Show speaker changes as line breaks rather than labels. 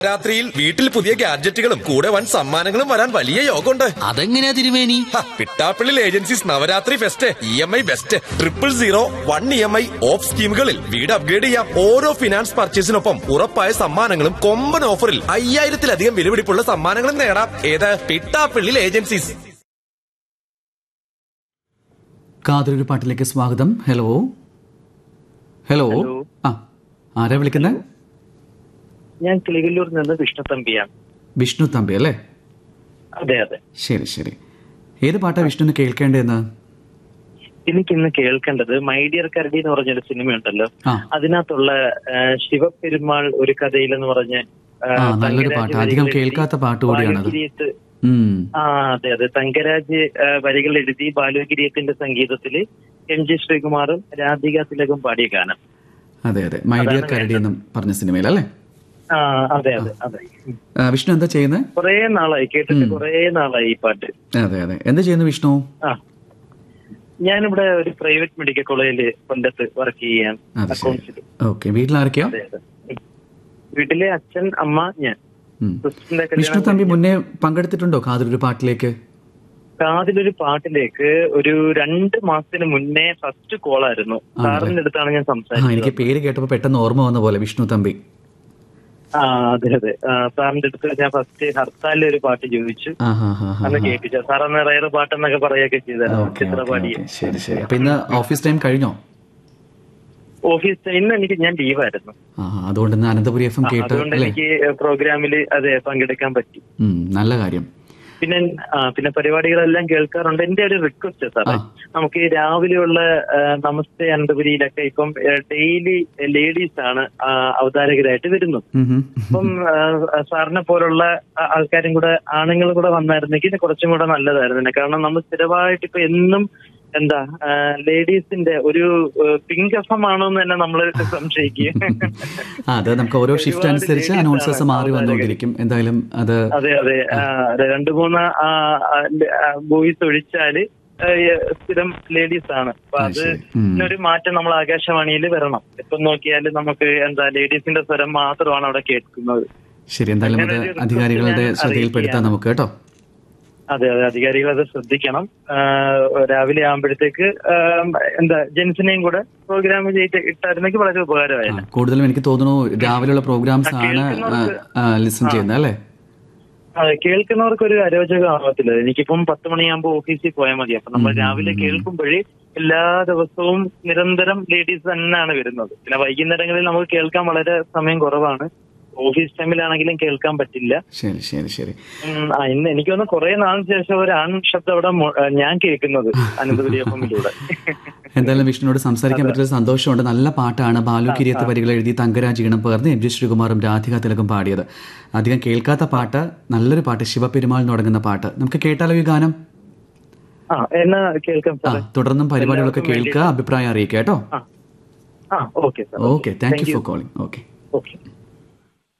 രാത്രിയിൽ വീട്ടിൽ പുതിയ ഗാഡ്ജറ്റുകളും കൂടെ വൻ സമ്മാനങ്ങളും വരാൻ വലിയ യോഗമുണ്ട്
അതെങ്ങനെയാ തിരുമേനി
ഹ, പിട്ടാപ്പിള്ളിൽ agencies Navaratri fest E M I best triple zero one E M I off സ്കീമുകളിൽ വീട് അപ്ഗ്രേഡ് ചെയ്യാം ഓരോ ഫിനാൻസ് പർച്ചേസിനൊപ്പം ഉറപ്പായ സമ്മാനങ്ങളും കൊമ്പൻ ഓഫറിൽ അയ്യായിരത്തിലധികം വിലപിടിപ്പുള്ള സമ്മാനങ്ങളും നേടാം ഏത് പിട്ടാപ്പിള്ളിൽ ഏജൻസീസ്
കാതലൊരു പാട്ടിലേക്ക് സ്വാഗതം ഹലോ ഹലോ ആ ആരാ വിളിക്കുന്നത്
ഞാൻ കിളികല്ലൂരിൽ നിന്ന് വിഷ്ണുതമ്പിയാണ്
വിഷ്ണു തമ്പി അല്ലേ
അതെ അതെ
ശരി ശരി ഏത് പാട്ടാ വിഷ്ണുവിന് കേൾക്കേണ്ടതെന്ന്
എനിക്ക് ഇന്ന് കേൾക്കേണ്ടത് മൈ ഡിയർ കരടി എന്ന് പറഞ്ഞൊരു സിനിമയുണ്ടല്ലോ
ആ.
അതിനകത്തുള്ള ആ, ശിവപെരുമാൾ ഒരു കഥയിൽ എന്ന് പറഞ്ഞ ആ,
ആ, നല്ലൊരു
തങ്കരാജ്
പാട്ട്. അധികം
വരികൾ
കേൾക്കാത്ത
എഴുതി
പാട്ട് കൂടിയാണത്.
ബാലുകിരിയത്ത്
ഉം.
ആ അതെ അതെ തങ്കരാജ് ആ, വരികൾ എഴുതി ബാലുകിരിയത്തിന്റെ സംഗീതത്തില് എം ജി ശ്രീകുമാറും രാധിക തിലകും പാടിയ ഗാനം
അതെ അതെ മൈ ഡിയർ കരടി എന്ന് പറഞ്ഞ സിനിമയിൽ അല്ലേ
ആ അതെ അതെ അതെ
ആ, വിഷ്ണു എന്താ ചെയ്യുന്നത്
കുറേ നാളായി കേട്ടിട്ട് കുറേ നാളായി ഈ പാട്ട്
അതെ അതെ എന്താ ചെയ്യുന്നു വിഷ്ണു
ആ ഞാനിവിടെ ഒരു പ്രൈവറ്റ് മെഡിക്കൽ കോളേജിൽ കൊല്ലത്ത് വർക്ക് ചെയ്യാൻ
അത് ശരി
അക്കൗണ്ട്സിൽ
ഓക്കെ വീട്ടിലാരൊക്കെയാ
അതെ അതെ വീട്ടിലെ അച്ഛൻ അമ്മ ഞാൻ
ഉം.
സിസ്റ്ററിന്റെ
വിഷ്ണു
കല്യാണം
തമ്പി മുന്നേ പങ്കെടുത്തിട്ടുണ്ടോ കാതലൊരു പാട്ടിലേക്ക്
കാതിലൊരു പാട്ടിലേക്ക് ഒരു രണ്ട് മാസത്തിന് മുന്നേ ഫസ്റ്റ് കോൾ ആയിരുന്നു സാറിന്റെ അടുത്താണ് ഞാൻ
ആ
സംസാരിച്ചത്
എനിക്ക് പേര് കേട്ടപ്പോ പെട്ടെന്ന് ഓർമ്മ വന്ന പോലെ വിഷ്ണു തമ്പി
ആ അതെ അതെ ആ, സാറിന്റെ അടുത്ത് ഞാൻ ഫസ്റ്റ് ഹർത്താലിലെ ഒരു പാട്ട് ചോദിച്ചു
ആ ഹാ ഹാ ഹാ
അന്ന് കേൾപ്പിച്ച സാർ അന്ന് റയറ് പാട്ടെന്നൊക്കെ പറയുകയൊക്കെ ചെയ്തായിരുന്നു
ഓക്കെ
ചിത്രപാടി
ശരി ശരി അപ്പൊ ഇന്ന് ഓഫീസ് ടൈം കഴിഞ്ഞോ
ഓഫീസ് ഇന്ന് എനിക്ക് ഞാൻ ലീവായിരുന്നു
ആ അതുകൊണ്ട് ഇന്ന് അനന്തപുരി എഫ് എം കേട്ട്
അതുകൊണ്ട്
അല്ലേ
എനിക്ക് പ്രോഗ്രാമിൽ അതെ പങ്കെടുക്കാൻ പറ്റി
ഉം, നല്ല കാര്യം
പിന്നെ ആ പിന്നെ പരിപാടികളെല്ലാം കേൾക്കാറുണ്ട് എന്റെ ഒരു റിക്വസ്റ്റ് സാറേ
ആ.
നമുക്ക് ഈ രാവിലെയുള്ള ആ, നമസ്തേ അനന്തപുരിയിലൊക്കെ ഇപ്പം ഡെയിലി ലേഡീസ് ആണ് ആ, അവതാരകരായിട്ട് വരുന്നത്
ഉം, ഉം.
അപ്പം ആ, സാറിനെ പോലുള്ള ആ, ആൾക്കാരും കൂടെ ആണുങ്ങൾ കൂടെ വന്നായിരുന്നെങ്കിൽ കുറച്ചും കൂടെ നല്ലതായിരുന്നു കാരണം നമ്മൾ സ്ഥിരമായിട്ട് ഇപ്പൊ എന്നും എന്താ ലേഡീസിന്റെ ഒരു പിങ്ക് എഫ് എം ആണോ എന്ന് തന്നെ നമ്മൾ സംശയിക്കും
ആ, അത് നമുക്ക് ഓരോ ഷിഫ്റ്റ്
ഒരുപാട്
അനുസരിച്ച്
ladies
അനൗൺസേഴ്സ്
ആണ്
മാറി വന്നുകൊണ്ടിരിക്കും എന്തായാലും അത്
അതെ അതെ ആ, അതെ രണ്ടു മൂന്ന് ബോയ്സ് ഒഴിച്ചാല് ആ, സ്ഥിരം ലേഡീസ് ആണ് അപ്പൊ
ആ,
അത്
ശരി. ഉം.
ഇതിനൊരു മാറ്റം നമ്മൾ ആകാശവാണിയിൽ വരണം ഇപ്പം നോക്കിയാൽ നമുക്ക് എന്താ ലേഡീസിന്റെ സ്വരം മാത്രമാണ് അവിടെ കേൾക്കുന്നത്
ശരി എന്തായാലും അത്
അങ്ങനെ ഒരു
അധികാരികളുടെ
ഞാൻ
ശ്രദ്ധയിൽപ്പെടുത്താം
അറിയിക്കുകയാണ്.
നമുക്ക് കേട്ടോ
അതെ അതെ അധികാരികൾ അത് ശ്രദ്ധിക്കണം ആ, രാവിലെ ആകുമ്പോഴത്തേക്ക് ആ, എന്താ ജെൻസിനെയും കൂടെ പ്രോഗ്രാം ചെയ്ത് ഇട്ടായിരുന്നെങ്കിൽ വളരെ
ആ,
ഉപകാരമായിരുന്നു
കൂടുതലും എനിക്ക് തോന്നുന്നു രാവിലെയുള്ള പ്രോഗ്രാംസ്
ആ,
ആണ്
കേൾക്കുന്നവർക്ക്
ലിസൺ ചെയ്യുന്നത് അല്ലേ
അതെ കേൾക്കുന്നവർക്ക് ഒരു അരോചകമാവത്തില്ല എനിക്കിപ്പം പത്ത് മണിയാകുമ്പോ ഓഫീസിൽ പോയാൽ മതി അപ്പൊ നമ്മൾ
ഉം,
രാവിലെ
ഉം, ഉം.
കേൾക്കുമ്പോഴേ എല്ലാ ദിവസവും നിരന്തരം ലേഡീസ് തന്നെയാണ് വരുന്നത് പിന്നെ വൈകുന്നേരങ്ങളിൽ നമുക്ക് കേൾക്കാൻ വളരെ സമയം കുറവാണ് ഓഫീസ് ടൈമിലാണെങ്കിലും കേൾക്കാൻ പറ്റില്ല
ശരി ശരി ശരി
ഉം, ആ, ഇന്ന് എനിക്ക് തോന്നുന്നു കുറെ നാളിന് ശേഷം ഒരു ആൺ ശബ്ദം അവിടെ മൊ- ആ, ഞാൻ കേൾക്കുന്നത് അനന്തപുരി എഫിലൂടെ
എന്തായാലും വിഷ്ണുവിനോട് സംസാരിക്കാൻ പറ്റിയ സന്തോഷമുണ്ട് നല്ല പാട്ടാണ് ബാലു കിരിയത്ത് വരികൾ എഴുതി തങ്കരാജ് ഈണം പകർന്ന് എം ജി ശ്രീകുമാറും രാധിക തിലകും പാടിയത് അധികം കേൾക്കാത്ത പാട്ട് നല്ലൊരു പാട്ട് ശിവപെരുമാൾ എന്ന് തുടങ്ങുന്ന പാട്ട് നമുക്ക് കേട്ടാലോ ഈ ഗാനം
ആ എന്നാ കേൾക്കാം
ആ
സാറേ
തുടർന്നും പരിപാടികളൊക്കെ
എല്ലാവർക്കും
കേൾക്കുക അഭിപ്രായം അറിയിക്കുക കേട്ടോ
ആ ആ okay sir
okay thank you for calling okay
okay